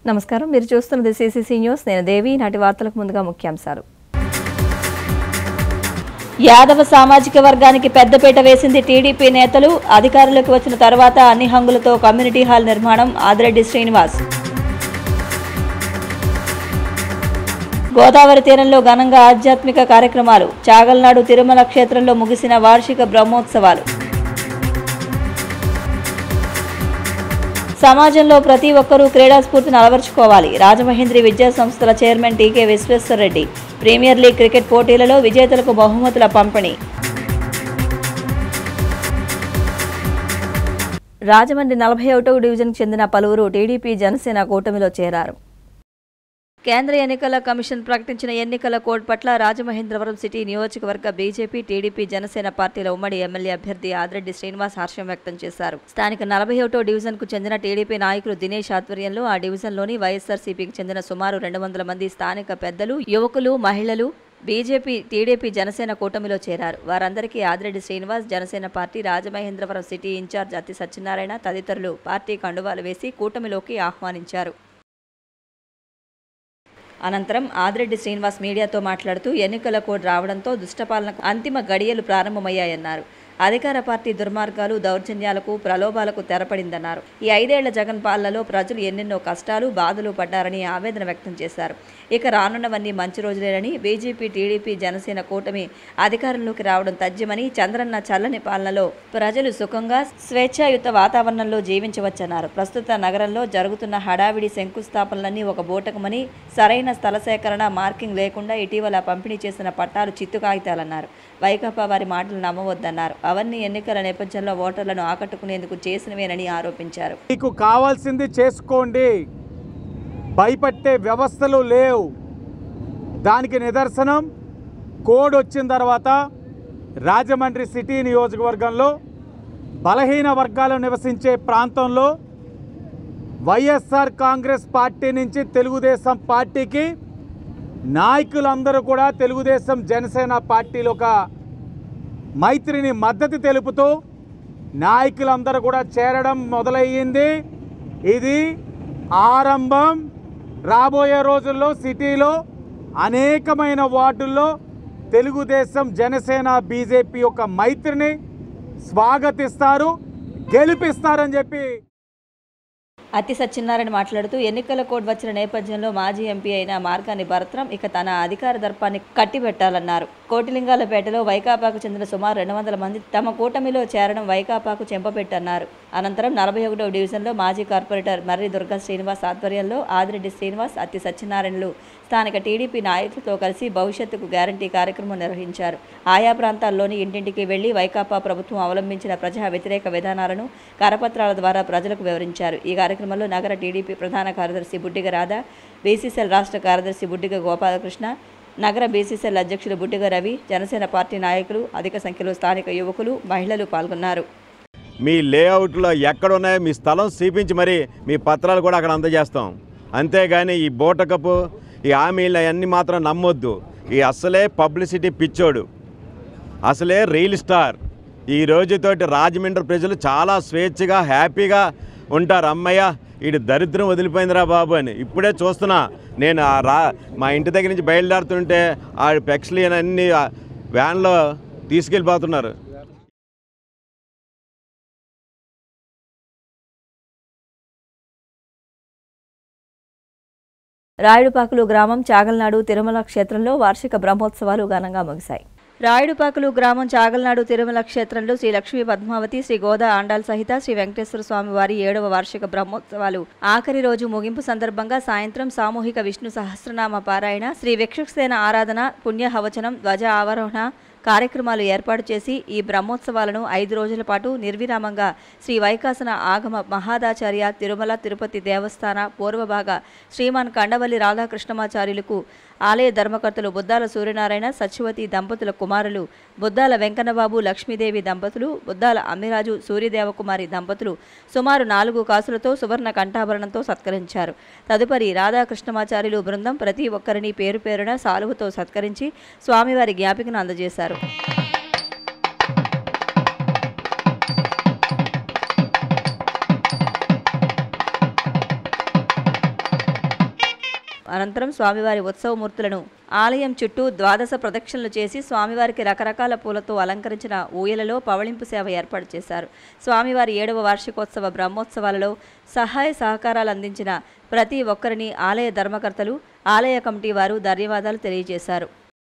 నమస్కారం మీరు చూస్తున్నది సిసిసి న్యూస్ నేను దేవి నాటి వార్తలకు ముందుగా ముఖ్యాంశాలు యాదవ సామాజిక వర్గానికి పెద్దపీట వేసింది టీడీపీ నేతలు అధికారంలోకి వచ్చిన తర్వాత అన్ని హంగులతో కమ్యూనిటీ హాల్ నిర్మాణం ఆదిరెడ్డి శ్రీనివాస్ గోదావరి తీరంలో ఘనంగా ఆధ్యాత్మిక కార్యక్రమాలు చాగల్నాడు తిరుమల క్షేత్రంలో ముగిసిన వార్షిక బ్రహ్మోత్సవాలు సమాజంలో ప్రతి ఒక్కరూ క్రీడా స్ఫూర్తిని అలవర్చుకోవాలి రాజమహేంద్రి విద్యా సంస్థల chairman TK Visweswara Reddy premier league cricket పోటీలలో విజేతలకు బహుమతుల పంపిణీ రాజమండ్రి నలభై ఒకటవ డివిజన్కు చెందిన పలువురు టీడీపీ జనసేన కూటమిలో చేరారు కేంద్ర ఎన్నికల కమిషన్ ప్రకటించిన ఎన్నికల కోడ్ పట్ల రాజమహేంద్రవరం సిటీ నియోజకవర్గ బీజేపీ టీడీపీ జనసేన పార్టీల ఉమ్మడి ఎమ్మెల్యే అభ్యర్థి ఆదిరెడ్డి శ్రీనివాస్ హర్షం వ్యక్తం చేశారు స్థానిక నలభై ఒకటో డివిజన్కు చెందిన టీడీపీ నాయకులు దినేష్ ఆధ్వర్యంలో ఆ డివిజన్లోని వైఎస్ఆర్సీపీకి చెందిన సుమారు రెండు వందల మంది స్థానిక పెద్దలు యువకులు మహిళలు బీజేపీ టీడీపీ జనసేన కూటమిలో చేరారు వారందరికీ Adireddy Srinivas Janasena party Rajamahendravaram city incharge Athi Satyanarayana తదితరులు పార్టీ కండువాలు వేసి కూటమిలోకి ఆహ్వానించారు అనంతరం ఆదిరెడ్డి శ్రీనివాస్ మీడియాతో మాట్లాడుతూ ఎన్నికల కోడ్ రావడంతో దుష్టపాలనకు అంతిమ గడియలు ప్రారంభమయ్యాయన్నారు అధికార పార్టీ దుర్మార్గాలు దౌర్జన్యాలకు ప్రలోభాలకు తెరపడిందన్నారు ఈ ఐదేళ్ల జగన్ పాలనలో ప్రజలు ఎన్నెన్నో కష్టాలు బాధలు పడ్డారని ఆవేదన వ్యక్తం చేశారు ఇక రానున్నవన్నీ మంచి రోజులేనని బీజేపీ టీడీపీ జనసేన కూటమి అధికారంలోకి రావడం తథ్యమని చంద్రన్న చల్లని పాలనలో ప్రజలు సుఖంగా స్వేచ్ఛాయుత వాతావరణంలో జీవించవచ్చన్నారు ప్రస్తుత నగరంలో జరుగుతున్న హడావిడి శంకుస్థాపనలన్నీ ఒక బూటకమని సరైన స్థల సేకరణ మార్కింగ్ లేకుండా ఇటీవల పంపిణీ చేసిన పట్టాలు చిత్తు కాగితాలన్నారు వైకాపా వారి మాటలు నమ్మవద్దన్నారు అవన్నీ ఎన్నికల నేపథ్యంలో ఓటర్లను ఆకట్టుకునేందుకు చేసినవేనని ఆరోపించారు మీకు కావాల్సింది చేసుకోండి భయపట్టే వ్యవస్థలు లేవు దానికి నిదర్శనం కోడ్ వచ్చిన తర్వాత రాజమండ్రి సిటీ నియోజకవర్గంలో బలహీన వర్గాలు నివసించే ప్రాంతంలో వైఎస్ఆర్ కాంగ్రెస్ పార్టీ నుంచి తెలుగుదేశం పార్టీకి నాయకులందరూ కూడా తెలుగుదేశం జనసేన పార్టీలో ఒక మైత్రిని మద్దతు తెలుపుతూ నాయకులందరూ కూడా చేరడం మొదలయ్యింది ఇది ఆరంభం రాబోయే రోజుల్లో సిటీలో అనేకమైన వార్డుల్లో తెలుగుదేశం జనసేన బీజేపీ యొక్క మైత్రిని స్వాగతిస్తారు గెలిపిస్తారని చెప్పి అతి సత్యనారాయణ మాట్లాడుతూ ఎన్నికల కోడ్ వచ్చిన నేపథ్యంలో మాజీ ఎంపీ అయిన మార్గాని భరత్రం ఇక తన అధికార దర్పాన్ని కట్టిబెట్టాలన్నారు కోటిలింగాలపేటలో వైకాపాకు చెందిన సుమారు రెండు వందల మంది తమ కూటమిలో చేరడం వైకాపాకు చెంపపెట్టన్నారు అనంతరం నలభై ఒకటవ డివిజన్లో మాజీ కార్పొరేటర్ మర్రి దుర్గా శ్రీనివాస్ ఆధ్వర్యంలో ఆదిరెడ్డి శ్రీనివాస్ అతి సత్యనారాయణలు స్థానిక టీడీపీ నాయకులతో కలిసి భవిష్యత్తుకు గ్యారంటీ కార్యక్రమం నిర్వహించారు ఆయా ప్రాంతాల్లోని ఇంటింటికి వెళ్లి వైకాపా ప్రభుత్వం అవలంబించిన ప్రజా వ్యతిరేక విధానాలను కరపత్రాల ద్వారా ప్రజలకు వివరించారు ఈ కార్యక్రమంలో నగర టీడీపీ ప్రధాన కార్యదర్శి బుడ్డిగ రాధా బీసీసీఎల్ రాష్ట్ర కార్యదర్శి బుడ్డిగ గోపాలకృష్ణ నగర బీసీసీఎల్ అధ్యక్షులు బుడ్డిగ రవి జనసేన పార్టీ నాయకులు అధిక సంఖ్యలో స్థానిక యువకులు మహిళలు పాల్గొన్నారు మీ లేఅవుట్లో ఎక్కడ ఉన్నాయో మీ స్థలం చూపించి మరి మీ పత్రాలు కూడా అక్కడ అందజేస్తాం అంతేగాని ఈ బూటకపు ఈ హామీలు అవన్నీ మాత్రం నమ్మొద్దు ఈ అసలే పబ్లిసిటీ పిచ్చోడు అసలే రియల్ స్టార్ ఈ రోజుతోటి రాజమండ్రి ప్రజలు చాలా స్వేచ్ఛగా హ్యాపీగా ఉంటారు అమ్మయ్య వీడి దరిద్రం వదిలిపోయిందిరా బాబు అని ఇప్పుడే చూస్తున్నా నేను ఆ రా మా ఇంటి దగ్గర నుంచి బయలుదేరుతుంటే ఆ పెక్స్లీ అన్ని ఆ వ్యాన్లో తీసుకెళ్ళిపోతున్నారు రాయుడుపాకులు గ్రామం చాగల్నాడు తిరుమల క్షేత్రంలో వార్షిక బ్రహ్మోత్సవాలు ఘనంగా ముగిశాయి రాయుడుపాకులు గ్రామం చాగల్నాడు తిరుమల క్షేత్రంలో శ్రీ లక్ష్మీ పద్మావతి శ్రీ గోదా ఆండాల్ సహిత శ్రీ వెంకటేశ్వర స్వామి వారి ఏడవ వార్షిక బ్రహ్మోత్సవాలు ఆఖరి రోజు ముగింపు సందర్భంగా సాయంత్రం సామూహిక విష్ణు సహస్రనామ పారాయణ శ్రీ విక్షుక్సేన ఆరాధన పుణ్యహవచనం ధ్వజ ఆవరోహణ కార్యక్రమాలు ఏర్పాటు చేసి ఈ బ్రహ్మోత్సవాలను ఐదు రోజుల పాటు నిర్విరామంగా శ్రీ వైకాసన ఆగమ మహాదాచార్య తిరుమల తిరుపతి దేవస్థాన పూర్వభాగ శ్రీమాన్ కండవల్లి రాధాకృష్ణమాచార్యులకు ఆలయ ధర్మకర్తలు బుద్దాల సూర్యనారాయణ సత్యవతి దంపతుల కుమారులు బుద్దాల వెంకన్నబాబు లక్ష్మీదేవి దంపతులు బుద్దాల అమ్మిరాజు సూర్యదేవకుమారి దంపతులు సుమారు నాలుగు కాసులతో సువర్ణ కంఠాభరణంతో సత్కరించారు తదుపరి రాధాకృష్ణమాచార్యులు బృందం ప్రతి ఒక్కరిని పేరు పేరున సాలువతో సత్కరించి స్వామివారి జ్ఞాపికను అందజేశారు అనంతరం స్వామివారి ఉత్సవమూర్తులను ఆలయం చుట్టూ ద్వాదశ ప్రదక్షిణలు చేసి స్వామివారికి రకరకాల పూలతో అలంకరించిన ఊయలలో పవళింపు సేవ ఏర్పాటు చేశారు స్వామివారి ఏడవ వార్షికోత్సవ బ్రహ్మోత్సవాలలో సహాయ సహకారాలు అందించిన ప్రతి ఒక్కరిని ఆలయ ధర్మకర్తలు ఆలయ కమిటీ వారు ధన్యవాదాలు తెలియజేశారు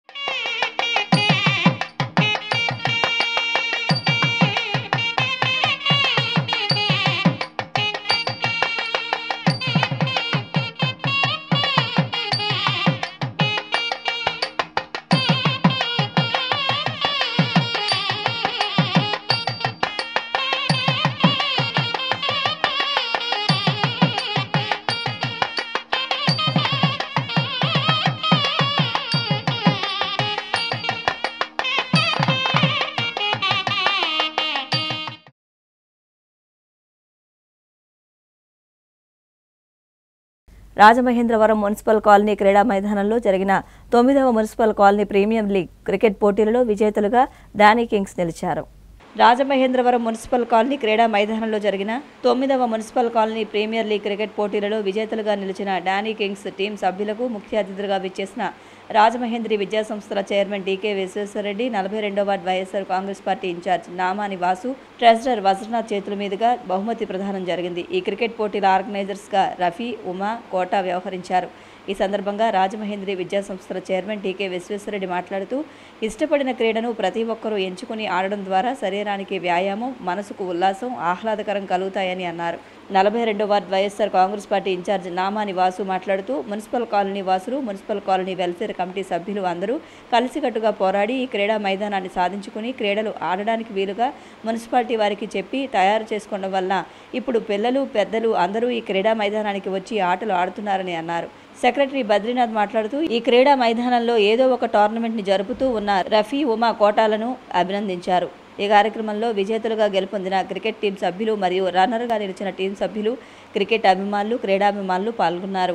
రాజమహేంద్రవరం మున్సిపల్ కాలనీ క్రీడా మైదానంలో జరిగిన తొమ్మిదవ municipal colony premium league cricket పోటీలలో విజేతలుగా డానీ కింగ్స్ నిలిచారు రాజమహేంద్రవరం మున్సిపల్ కాలనీ క్రీడా మైదానంలో జరిగిన తొమ్మిదవ municipal colony premier league cricket పోటీలలో విజేతలుగా నిలిచిన డానీ కింగ్స్ టీం సభ్యులకు ముఖ్య అతిథులుగా విచ్చేసిన రాజమహేంద్రి విద్యాసంస్థల చైర్మన్ డీకే విశ్వేశ్వరరెడ్డి నలభై రెండవ ward YSR Congress party incharge Namani Vasu treasurer Vajranath చేతుల మీదుగా బహుమతి ప్రదానం జరిగింది ఈ క్రికెట్ పోటీల ఆర్గనైజర్స్గా రఫీ ఉమా కోటా వ్యవహరించారు ఈ సందర్భంగా రాజమహేంద్రి విద్యాసంస్థల చైర్మన్ టీకే విశ్వేశ్వరరెడ్డి మాట్లాడుతూ ఇష్టపడిన క్రీడను ప్రతి ఒక్కరూ ఎంచుకుని ఆడడం ద్వారా శరీరానికి వ్యాయామం మనసుకు ఉల్లాసం ఆహ్లాదకరం కలుగుతాయని అన్నారు నలభై రెండో ward YSR Congress party incharge Namani Vasu మాట్లాడుతూ మున్సిపల్ కాలనీ వాసులు మున్సిపల్ కాలనీ వెల్ఫేర్ కమిటీ సభ్యులు అందరూ కలిసికట్టుగా పోరాడి ఈ క్రీడా మైదానాన్ని సాధించుకుని క్రీడలు ఆడడానికి వీలుగా మున్సిపాలిటీ వారికి చెప్పి తయారు చేసుకోవడం వల్ల ఇప్పుడు పిల్లలు పెద్దలు అందరూ ఈ క్రీడా మైదానానికి వచ్చి ఆటలు ఆడుతున్నారని అన్నారు సెక్రటరీ బద్రీనాథ్ మాట్లాడుతూ ఈ క్రీడా మైదానంలో ఏదో ఒక టోర్నమెంట్ని జరుపుతూ ఉన్న రఫీ ఉమా కోటాలను అభినందించారు ఈ కార్యక్రమంలో విజేతలుగా గెలుపొందిన క్రికెట్ టీం సభ్యులు మరియు రన్నర్గా నిలిచిన టీం సభ్యులు క్రికెట్ అభిమానులు క్రీడాభిమానులు పాల్గొన్నారు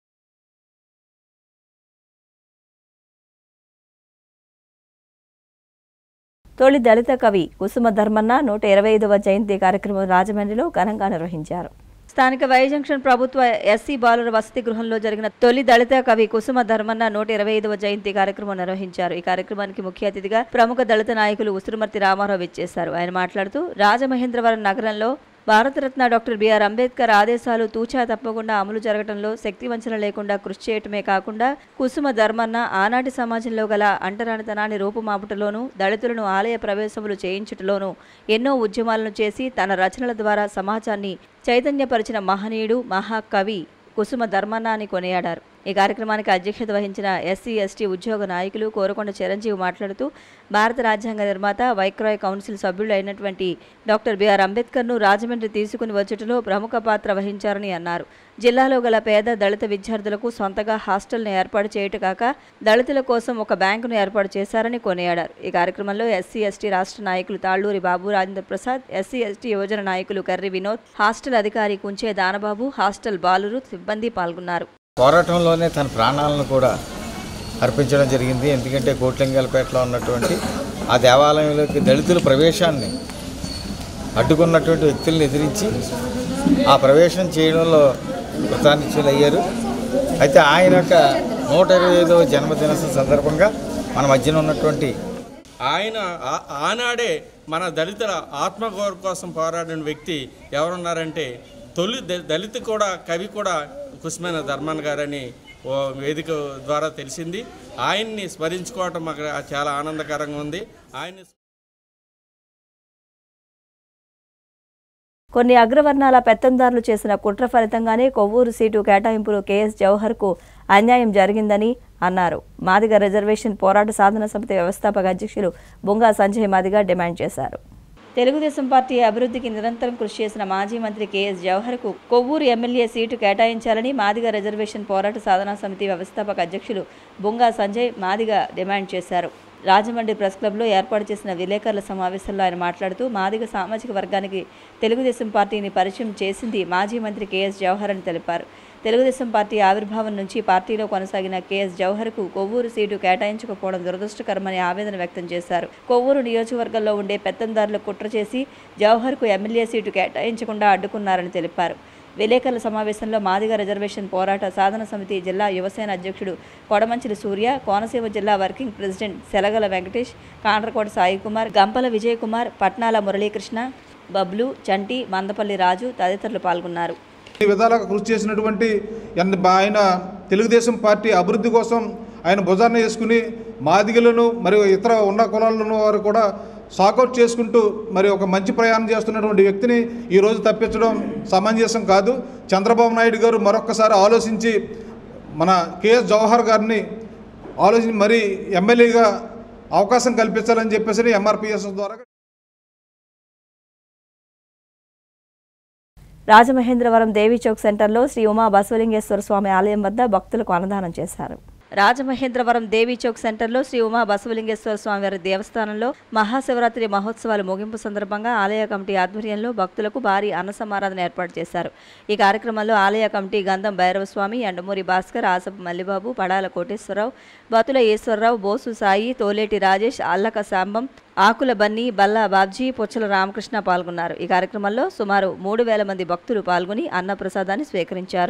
తొలి దళిత కవి కుసుమ ధర్మన్న నూట ఇరవై ఐదవ జయంతి కార్యక్రమం రాజమండ్రిలో ఘనంగా నిర్వహించారు స్థానిక వై జంక్షన్ ప్రభుత్వ ఎస్సీ బాలుర వసతి గృహంలో జరిగిన తొలి దళిత కవి కుసుమ ధర్మన్న నూట ఇరవై ఐదవ జయంతి కార్యక్రమం నిర్వహించారు ఈ కార్యక్రమానికి ముఖ్య అతిథిగా ప్రముఖ దళిత నాయకులు ఉసురుమర్తి రామారావు ఇచ్చేశారు ఆయన మాట్లాడుతూ రాజమహేంద్రవరం నగరంలో భారతరత్న డాక్టర్ బిఆర్ అంబేద్కర్ ఆదేశాలు తూచా తప్పకుండా అమలు జరగడంలో శక్తివంచన లేకుండా కృషి చేయటమే కాకుండా కుసుమ ధర్మన్న ఆనాటి సమాజంలో గల అంటరానితనాన్ని రూపుమాపుటలోనూ దళితులను ఆలయ ప్రవేశములు చేయించుటలోనూ ఎన్నో ఉద్యమాలను చేసి తన రచనల ద్వారా సమాజాన్ని చైతన్యపరిచిన మహనీయుడు మహాకవి కుసుమ ధర్మన్న అని కొనియాడారు ఈ కార్యక్రమానికి అధ్యక్షత వహించిన ఎస్సీ ఎస్టీ ఉద్యోగ నాయకులు కోరకొండ చిరంజీవి మాట్లాడుతూ భారత రాజ్యాంగ నిర్మాత వైక్రాయ్ కౌన్సిల్ సభ్యులు అయినటువంటి డాక్టర్ బిఆర్ అంబేద్కర్ను రాజమండ్రి తీసుకుని వచ్చుటలో ప్రముఖ పాత్ర వహించారని అన్నారు జిల్లాలో గల పేద దళిత విద్యార్థులకు సొంతగా హాస్టల్ను ఏర్పాటు చేయుట కాక దళితుల కోసం ఒక బ్యాంకును ఏర్పాటు చేశారని కొనియాడారు ఈ కార్యక్రమంలో ఎస్సీ ఎస్టీ రాష్ట్ర నాయకులు తాళ్లూరి బాబు రాజేంద్ర ప్రసాద్ ఎస్సీ ఎస్టీ యువజన నాయకులు కర్రి వినోద్ హాస్టల్ అధికారి కుంచే దానబాబు హాస్టల్ బాలురు సిబ్బంది పాల్గొన్నారు పోరాటంలోనే తన ప్రాణాలను కూడా అర్పించడం జరిగింది ఎందుకంటే కోట్లింగాలపేటలో ఉన్నటువంటి ఆ దేవాలయంలోకి దళితుల ప్రవేశాన్ని అడ్డుకున్నటువంటి వ్యక్తులను ఎదిరించి ఆ ప్రవేశం చేయడంలో కృతానిశ్చులు అయ్యారు అయితే ఆయన యొక్క నూట ఇరవై ఐదవ జన్మదిన సందర్భంగా మన మధ్యన ఉన్నటువంటి ఆయన ఆ- ఆనాడే మన దళితుల ఆత్మగౌరవ కోసం పోరాడిన వ్యక్తి ఎవరున్నారంటే తొలి ద- దళిత కూడా కవి కూడా కుస్మైన ధర్మన్ గారని ఓ వేదిక ద్వారా తెలిసింది ఆయన్ని స్మరించుకోవటం మాకు చాలా ఆనందకరంగా ఉంది ఆయన్ని కొన్ని అగ్రవర్ణాల పెత్తందారులు చేసిన కుట్ర ఫలితంగానే కొవ్వూరు సీటు కేటాయింపులో కేఎస్ జవహర్కు అన్యాయం జరిగిందని అన్నారు మాదిగ రిజర్వేషన్ పోరాట సాధన సమితి వ్యవస్థాపక అధ్యక్షులు బుంగా సంజయ్ మాదిగ డిమాండ్ చేశారు తెలుగుదేశం పార్టీ అభివృద్ధికి నిరంతరం కృషి చేసిన మాజీ మంత్రి కేఎస్ జవహర్కు కొవ్వూరు ఎమ్మెల్యే సీటు కేటాయించాలని మాదిగ రిజర్వేషన్ పోరాట సాధనా సమితి వ్యవస్థాపక అధ్యక్షులు బుంగా సంజయ్ మాదిగ డిమాండ్ చేశారు రాజమండ్రి ప్రెస్ క్లబ్లో ఏర్పాటు చేసిన విలేకరుల సమావేశంలో ఆయన మాట్లాడుతూ మాదిగ సామాజిక వర్గానికి తెలుగుదేశం పార్టీని పరిచయం చేసింది మాజీ మంత్రి కేఎస్ జవహర్ అని తెలిపారు తెలుగుదేశం పార్టీ ఆవిర్భావం నుంచి పార్టీలో కొనసాగిన కేఎస్ జవహర్కు కొవ్వూరు సీటు కేటాయించకపోవడం దురదృష్టకరమని ఆవేదన వ్యక్తం చేశారు కొవ్వూరు నియోజకవర్గంలో ఉండే పెత్తందారులు కుట్ర చేసి జవహర్కు ఎమ్మెల్యే సీటు కేటాయించకుండా అడ్డుకున్నారని తెలిపారు విలేకరుల సమావేశంలో మాదిగ రిజర్వేషన్ పోరాట సాధన సమితి జిల్లా యువసేన అధ్యక్షుడు కొడమంచిలి సూర్య కోనసీమ జిల్లా వర్కింగ్ ప్రెసిడెంట్ సెలగల వెంకటేష్ కాండ్రకోట సాయి కుమార్ గంపల విజయ్ కుమార్ పట్నాల మురళీకృష్ణ బబ్లు చంటి మందపల్లి రాజు తదితరులు పాల్గొన్నారు ఈ విధాలుగా కృషి చేసినటువంటి ఎన్- ఆయన తెలుగుదేశం పార్టీ అభివృద్ధి కోసం ఆయన భుజాన్ని వేసుకుని మాదిగలను మరియు ఇతర ఉన్న కులాలను వారు కూడా సాకౌట్ చేసుకుంటూ మరి ఒక మంచి ప్రయాణం చేస్తున్నటువంటి వ్యక్తిని ఈరోజు తప్పించడం సమంజసం కాదు చంద్రబాబు నాయుడు గారు మరొక్కసారి ఆలోచించి మన కేఎస్ జవహర్ గారిని ఆలోచించి మరి ఎమ్మెల్యేగా అవకాశం కల్పించాలని చెప్పేసి ఎంఆర్పిఎస్ ద్వారా రాజమహేంద్రవరం దేవి చౌక్ సెంటర్లో శ్రీ ఉమా బసవలింగేశ్వర స్వామి ఆలయం వద్ద భక్తులకు అన్నదానం చేశారు రాజమహేంద్రవరం దేవి చౌక్ సెంటర్లో శ్రీ ఉమా బసవలింగేశ్వర స్వామి వారి దేవస్థానంలో మహాశివరాత్రి మహోత్సవాల ముగింపు సందర్భంగా ఆలయ కమిటీ ఆధ్వర్యంలో భక్తులకు భారీ అన్న సమారాధన ఏర్పాటు చేశారు ఈ కార్యక్రమంలో ఆలయ కమిటీ గంధం భైరవస్వామి ఎండమూరి భాస్కర్ ఆసపు మల్లిబాబు పడాల కోటేశ్వరరావు బతుల ఈశ్వరరావు బోసు సాయి తోలేటి రాజేష్ అల్లక శాంబం ఆకుల బన్నీ బల్లా బాబ్జీ పుచ్చల రామకృష్ణ పాల్గొన్నారు ఈ కార్యక్రమంలో సుమారు మూడు వేల మంది భక్తులు పాల్గొని అన్నప్రసాదాన్ని స్వీకరించారు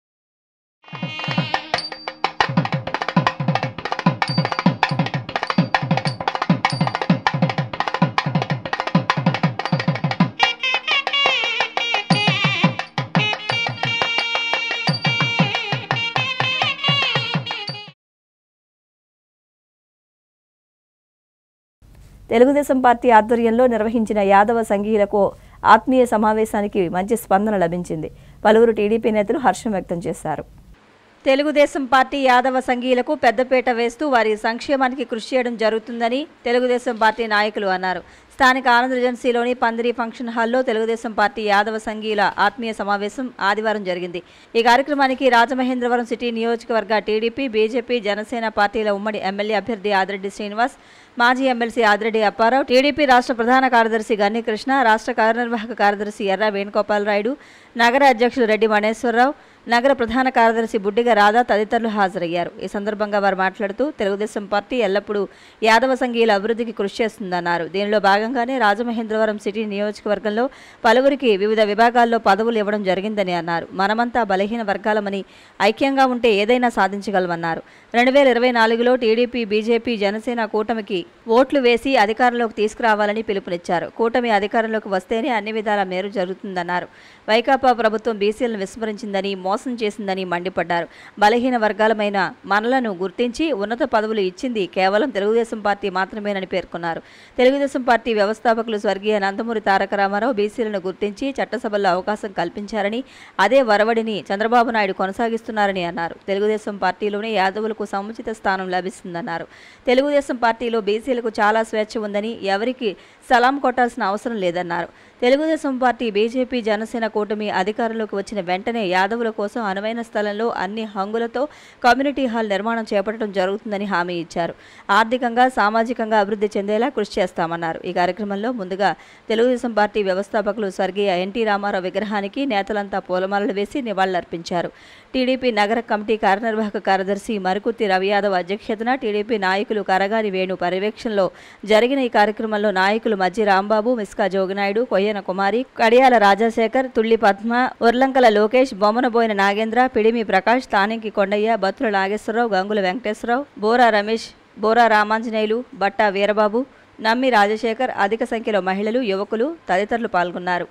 తెలుగుదేశం పార్టీ ఆధ్వర్యంలో నిర్వహించిన యాదవ సంఘీయులకు ఆత్మీయ సమావేశానికి మంచి స్పందన లభించింది పలువురు టీడీపీ నేతలు హర్షం వ్యక్తం చేశారు తెలుగుదేశం పార్టీ యాదవ సంఘీయులకు పెద్దపీట వేస్తూ వారి సంక్షేమానికి కృషి చేయడం జరుగుతుందని తెలుగుదేశం పార్టీ నాయకులు అన్నారు స్థానిక ఆనంద్ రెజెన్సీలోని పందిరి ఫంక్షన్ హాల్లో తెలుగుదేశం పార్టీ యాదవ సంఘీయుల ఆత్మీయ సమావేశం ఆదివారం జరిగింది ఈ కార్యక్రమానికి రాజమహేంద్రవరం సిటీ నియోజకవర్గ టీడీపీ బీజేపీ జనసేన పార్టీల ఉమ్మడి ఎమ్మెల్యే అభ్యర్థి ఆదిరెడ్డి శ్రీనివాస్ మాజీ ఎమ్మెల్సీ ఆదిరెడ్డి అప్పారావు టీడీపీ రాష్ట్ర ప్రధాన కార్యదర్శి గన్ని కృష్ణ రాష్ట్ర కార్యనిర్వాహక కార్యదర్శి ఎర్ర వేణుగోపాల్ రాయుడు నగర అధ్యక్షులు రెడ్డి మణేశ్వరరావు నగర ప్రధాన కార్యదర్శి బుడ్డిగ రాధా తదితరులు హాజరయ్యారు ఈ సందర్భంగా వారు మాట్లాడుతూ తెలుగుదేశం పార్టీ ఎల్లప్పుడూ యాదవ సంఘీయుల అభివృద్ధికి కృషి చేస్తుందన్నారు దీనిలో భాగంగానే రాజమహేంద్రవరం సిటీ నియోజకవర్గంలో పలువురికి వివిధ విభాగాల్లో పదవులు ఇవ్వడం జరిగిందని అన్నారు మనమంతా బలహీన వర్గాలమని ఐక్యంగా ఉంటే ఏదైనా సాధించగలమన్నారు రెండు వేల ఇరవై నాలుగులో టీడీపీ బీజేపీ జనసేన కూటమికి ఓట్లు వేసి అధికారంలోకి తీసుకురావాలని పిలుపునిచ్చారు కూటమి అధికారంలోకి వస్తేనే అన్ని విధాల మేలు జరుగుతుందన్నారు వైకాపా ప్రభుత్వం బీసీలను విస్మరించిందని మోసం చేసిందని మండిపడ్డారు బలహీన వర్గాలమైన మనలను గుర్తించి ఉన్నత పదవులు ఇచ్చింది కేవలం తెలుగుదేశం పార్టీ మాత్రమేనని పేర్కొన్నారు తెలుగుదేశం పార్టీ వ్యవస్థాపకులు స్వర్గీయ నందమూరి తారక రామారావు బీసీలను గుర్తించి చట్టసభల్లో అవకాశం కల్పించారని అదే వరవడిని చంద్రబాబు నాయుడు కొనసాగిస్తున్నారని అన్నారు తెలుగుదేశం పార్టీలోనే యాదవులకు సముచిత స్థానం లభిస్తుందన్నారు తెలుగుదేశం పార్టీలో బీసీలకు చాలా స్వేచ్ఛ ఉందని ఎవరికి సలాం కొట్టాల్సిన అవసరం లేదన్నారు తెలుగుదేశం పార్టీ బీజేపీ జనసేన కూటమి అధికారంలోకి వచ్చిన వెంటనే యాదవుల కోసం అనువైన స్థలంలో అన్ని హంగులతో కమ్యూనిటీ హాల్ నిర్మాణం చేపట్టడం జరుగుతుందని హామీ ఇచ్చారు ఆర్థికంగా సామాజికంగా అభివృద్ధి చెందేలా కృషి చేస్తామన్నారు ఈ కార్యక్రమంలో ముందుగా తెలుగుదేశం పార్టీ వ్యవస్థాపకులు స్వర్గీయ ఎన్టీ రామారావు విగ్రహానికి నేతలంతా పూలమాలలు వేసి నివాళులర్పించారు టీడీపీ నగర కమిటీ కార్యనిర్వాహక కార్యదర్శి మరుకుర్తి రవి యాదవ్ అధ్యక్షతన టీడీపీ నాయకులు కరగాని వేణు పర్యవేక్షణలో జరిగిన ఈ కార్యక్రమంలో నాయకులు మజ్జి రాంబాబు మిస్కా జోగినాయుడు కొయ్యన కుమారి కడియాల రాజశేఖర్ తుళ్లి పద్మ ఉర్లంకల లోకేష్ బొమ్మనబోయిన నాగేంద్ర పిడిమి ప్రకాష్ తానింకి కొండయ్య బత్తుల నాగేశ్వరరావు గంగుల వెంకటేశ్వరరావు బోరా రమేష్ బోరా రామాంజనేయులు బట్టా వీరబాబు నమ్మి రాజశేఖర్ అధిక సంఖ్యలో మహిళలు యువకులు తదితరులు పాల్గొన్నారు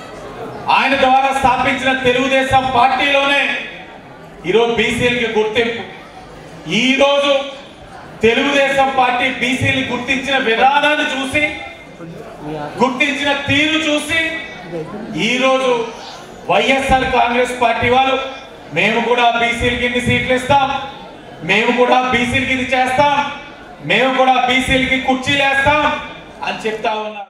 ఆయన ద్వారా స్థాపించిన తెలుగుదేశం పార్టీలోనే ఈరోజు బీసీలకి గుర్తింపు ఈరోజు తెలుగుదేశం పార్టీ బీసీని గుర్తించిన విధానాన్ని చూసి గుర్తించిన తీరు చూసి ఈరోజు వైఎస్ఆర్ కాంగ్రెస్ పార్టీ వాళ్ళు మేము కూడా బీసీలకి ఇన్ని సీట్లు ఇస్తాం మేము కూడా బీసీలకి ఇది చేస్తాం మేము కూడా బీసీలకి కుర్చీలు వేస్తాం అని చెప్తా ఉన్నారు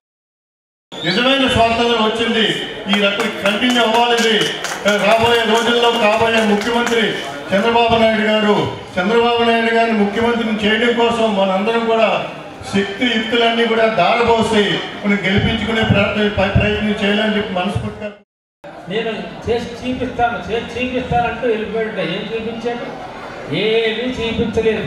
నిజమైన స్వాతంత్రం వచ్చింది ఈ రకం కంటిన్యూ అవ్వాలి ఇది. రాబోయే రోజుల్లో కాబోయే ముఖ్యమంత్రి చంద్రబాబు నాయుడు గారు చంద్రబాబు నాయుడు గారిని ముఖ్యమంత్రిని చేయడం కోసం మనందరం కూడా శక్తి యుక్తులన్నీ కూడా దారబోసి మనం గెలిపించుకునే ప్రయత్నం ప్రయత్నం చేయాలని చెప్పి మనస్ఫూర్తిగా నేను చేసి చూపిస్తాను చేసి చూపిస్తానంటూ వెళ్ళిపోయాడు ఏం చూపించాడు ఏమీ చూపించలేదు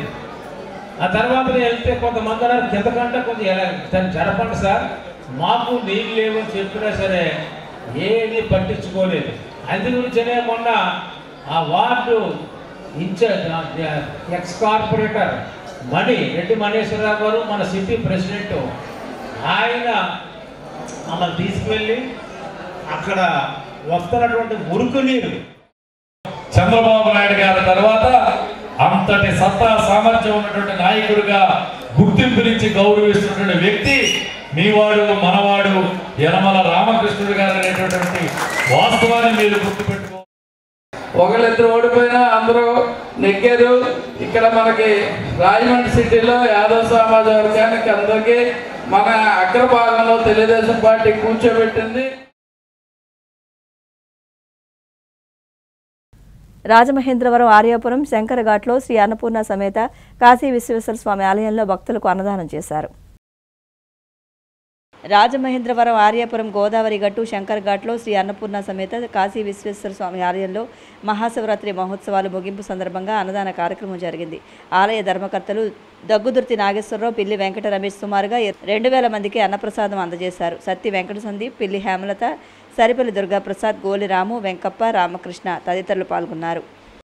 ఆ తర్వాత నేను వెళ్తే కొంతమంది అన్నారు కిందకంటే కొంచెం ఎలా దాన్ని జడపండి సార్ మాకు నీళ్ళు లేవని చెప్పినా సరే ఏమీ పట్టించుకోలేదు అందు గురించనే మొన్న ఆ ward incharge ex corporator Mani Reddy Maneswara Rao గారు మన సిటీ ప్రెసిడెంట్ ఆయన మమ్మల్ని తీసుకువెళ్ళి అక్కడ వస్తున్నటువంటి మురుకు నీరు చంద్రబాబు నాయుడు గారి తర్వాత అంతటి సత్తా సామర్థ్యం ఉన్నటువంటి నాయకుడిగా గుర్తింపునిచ్చి గౌరవిస్తున్నటువంటి వ్యక్తి మీవాడు మనవాడు యనమల రామకృష్ణుడు గారు అనేటటువంటి వాస్తవాన్ని మీరు గుర్తుపెట్టుకో ఒకళ్ళిద్దరు ఓడిపోయినా అందరూ నెగ్గారు ఇక్కడ మనకి రాజమండ్రి సిటీలో యాదవ్ సమాజ వర్గానికి అందరికీ మన అగ్రభాగంలో తెలుగుదేశం పార్టీ కూర్చోబెట్టింది రాజమహేంద్రవరం ఆర్యాపురం శంకరఘాట్లో శ్రీ అన్నపూర్ణ సమేత కాశీ విశ్వేశ్వర స్వామి ఆలయంలో భక్తులకు అన్నదానం చేశారు రాజమహేంద్రవరం ఆర్యాపురం గోదావరి గట్టు శంకర్ ఘాట్లో శ్రీ అన్నపూర్ణ సమేత కాశీ విశ్వేశ్వర స్వామి ఆలయంలో మహాశివరాత్రి మహోత్సవాలు ముగింపు సందర్భంగా అన్నదాన కార్యక్రమం జరిగింది ఆలయ ధర్మకర్తలు దగ్గుదుర్తి నాగేశ్వరరావు పిల్లి వెంకట రమేష్ సుమారుగా రెండు వేల మందికి అన్నప్రసాదం అందజేశారు సత్తి వెంకట సందీప్ పిల్లి హేమలత సరిపల్లి దుర్గాప్రసాద్ గోలి రాము వెంకప్ప రామకృష్ణ తదితరులు పాల్గొన్నారు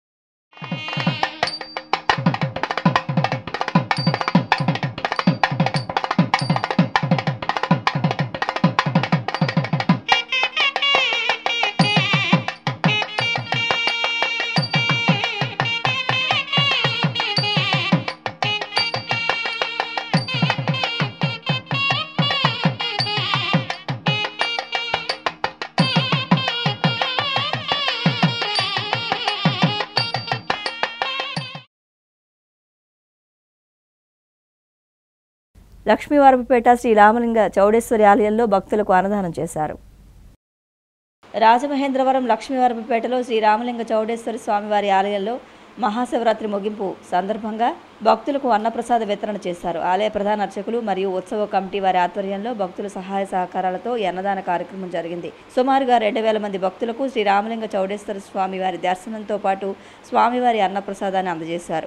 లక్ష్మీవారపుపేట శ్రీ రామలింగ చౌడేశ్వరి ఆలయంలో భక్తులకు అన్నదానం చేశారు రాజమహేంద్రవరం లక్ష్మీవారపుపేటలో శ్రీ రామలింగ చౌడేశ్వరి స్వామివారి ఆలయంలో మహాశివరాత్రి ముగింపు సందర్భంగా భక్తులకు అన్నప్రసాద వితరణ చేశారు ఆలయ ప్రధాన అర్చకులు మరియు ఉత్సవ కమిటీ వారి ఆధ్వర్యంలో భక్తుల సహాయ సహకారాలతో ఈ అన్నదాన కార్యక్రమం జరిగింది సుమారుగా రెండు వేల మంది భక్తులకు శ్రీ రామలింగ చౌడేశ్వర స్వామివారి దర్శనంతో పాటు స్వామివారి అన్నప్రసాదాన్ని అందజేశారు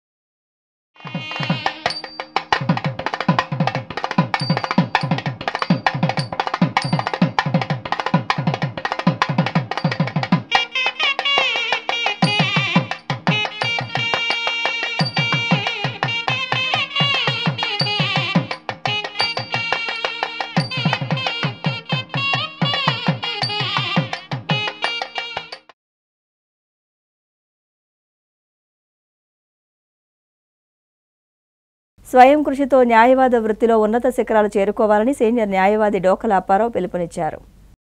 స్వయం కృషితో న్యాయవాద వృత్తిలో ఉన్నత శిఖరాలు చేరుకోవాలని సీనియర్ న్యాయవాది డోకల అప్పారావు పిలుపునిచ్చారు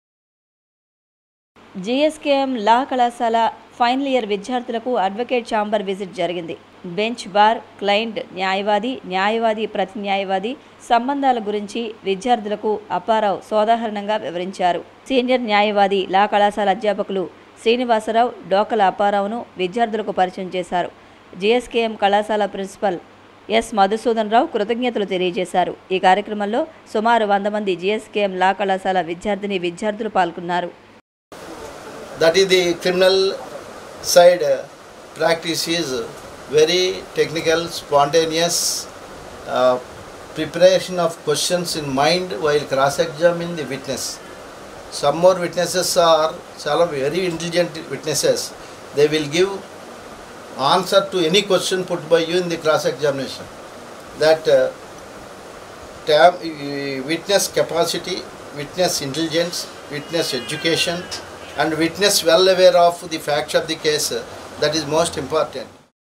జీఎస్కేఎం లా కళాశాల ఫైనల్ ఇయర్ విద్యార్థులకు అడ్వకేట్ ఛాంబర్ విజిట్ జరిగింది బెంచ్ బార్ క్లయింట్ న్యాయవాది న్యాయవాది ప్రతి న్యాయవాది సంబంధాల గురించి విద్యార్థులకు అప్పారావు సోదాహరణంగా వివరించారు సీనియర్ న్యాయవాది లా కళాశాల అధ్యాపకులు శ్రీనివాసరావు డోకల అప్పారావును విద్యార్థులకు పరిచయం చేశారు జీఎస్కేఎం కళాశాల ప్రిన్సిపల్ ఎస్ మధుసూదన్ రావు కృతజ్ఞతలు తెలియజేశారు ఈ కార్యక్రమంలో సుమారు వంద మంది జీఎస్కేఎం లా కళాశాల విద్యార్థిని విద్యార్థులు పాల్గొన్నారు that is the criminal side uh, practice is very technical spontaneous uh, preparation of questions in mind while cross examining the witness some more witnesses are చాలా very intelligent witnesses they will give answer to any question put by you in the cross examination that uh, tam, uh, witness capacity witness intelligence witness education and witness well aware of the facts of the case uh, that is most important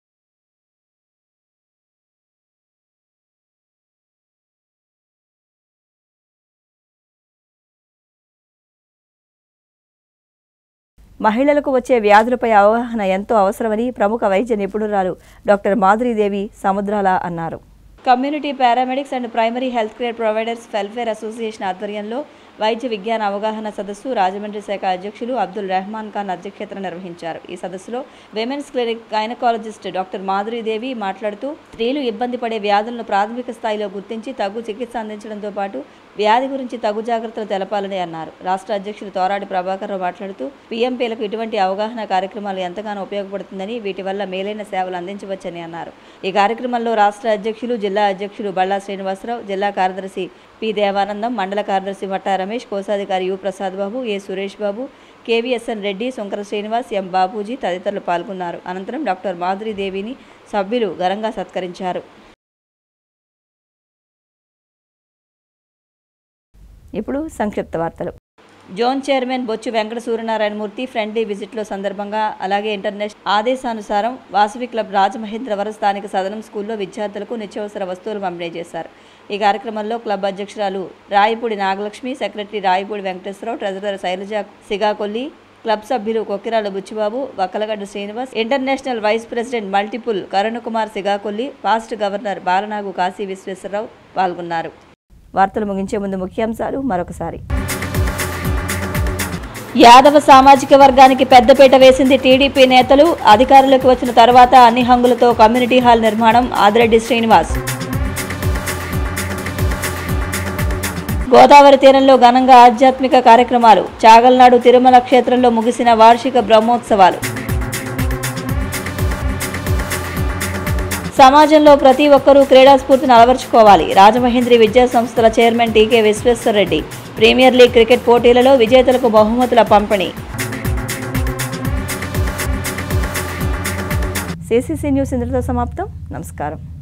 మహిళలకు వచ్చే వ్యాధులపై అవగాహన ఎంతో అవసరమని ప్రముఖ వైద్య నిపుణురాలు doctor Madhuri Devi Samudrala అన్నారు community paramedics and primary health care providers welfare association ఆధ్వర్యంలో వైద్య విజ్ఞాన అవగాహన సదస్సు రాజమండ్రి శాఖ అధ్యక్షులు అబ్దుల్ రెహమాన్ ఖాన్ అధ్యక్షతన నిర్వహించారు ఈ సదస్సులో women's clinic gynaecologist doctor Madhuri Devi మాట్లాడుతూ స్త్రీలు ఇబ్బంది పడే వ్యాధులను ప్రాథమిక స్థాయిలో గుర్తించి తగు చికిత్స అందించడంతో పాటు వ్యాధి గురించి తగు జాగ్రత్తలు తెలపాలని అన్నారు రాష్ట్ర అధ్యక్షులు తోరాడి ప్రభాకర్ రావు మాట్లాడుతూ పీఎంపీలకు ఇటువంటి అవగాహన కార్యక్రమాలు ఎంతగానో ఉపయోగపడుతుందని వీటి వల్ల మేలైన సేవలు అందించవచ్చని అన్నారు ఈ కార్యక్రమంలో రాష్ట్ర అధ్యక్షులు జిల్లా అధ్యక్షులు బళ్ళా శ్రీనివాసరావు జిల్లా కార్యదర్శి పి దేవానందం మండల కార్యదర్శి మట్టా రమేష్ కోశాధికారి U Prasad Babu A Suresh Babu KVSN Reddy Shankara Srinivas M Babuji తదితరులు పాల్గొన్నారు అనంతరం డాక్టర్ మాధురీదేవిని సభ్యులు ఘనంగా సత్కరించారు ఇప్పుడు సంక్షిప్త వార్తలు జోన్ చైర్మన్ బొచ్చు వెంకట సూర్యనారాయణమూర్తి ఫ్రెండ్లీ విజిట్లో సందర్భంగా అలాగే ఇంటర్నేషనల్ ఆదేశానుసారం వాసవి క్లబ్ రాజమహేంద్రవరం స్థానిక సదనం స్కూల్లో విద్యార్థులకు నిత్యావసర వస్తువులు పంపిణీ చేశారు ఈ కార్యక్రమంలో క్లబ్ అధ్యక్షురాలు Rayapudi Nagalakshmi secretary Rayapudi Venkateswara Rao treasurer Sailaja Sigakolli club సభ్యులు Kokkirala Buchibabu Vakkalagadda Srinivas international vice president multiple Karuna Kumar Sigakolli past governor Balanagu Kashi Visweswara Rao పాల్గొన్నారు వార్తలు ముగించే ముందు ముఖ్యాంశాలు మరొకసారి యాదవ సామాజిక వర్గానికి పెద్దపీట వేసింది టీడీపీ నేతలు అధికారంలోకి వచ్చిన తర్వాత అన్ని హంగులతో కమ్యూనిటీ హాల్ నిర్మాణం ఆదిరెడ్డి శ్రీనివాస్ గోదావరి తీరంలో ఘనంగా ఆధ్యాత్మిక కార్యక్రమాలు చాగల్నాడు తిరుమల క్షేత్రంలో ముగిసిన వార్షిక బ్రహ్మోత్సవాలు సమాజంలో ప్రతి ఒక్కరూ క్రీడా స్ఫూర్తిని అలవర్చుకోవాలి రాజమహేంద్రి విద్యా సంస్థల chairman TK Visweswara Reddy premier league cricket పోటీలలో విజేతలకు బహుమతుల పంపిణీ సిసిసి న్యూస్ ఇందులో సమాప్తం నమస్కారం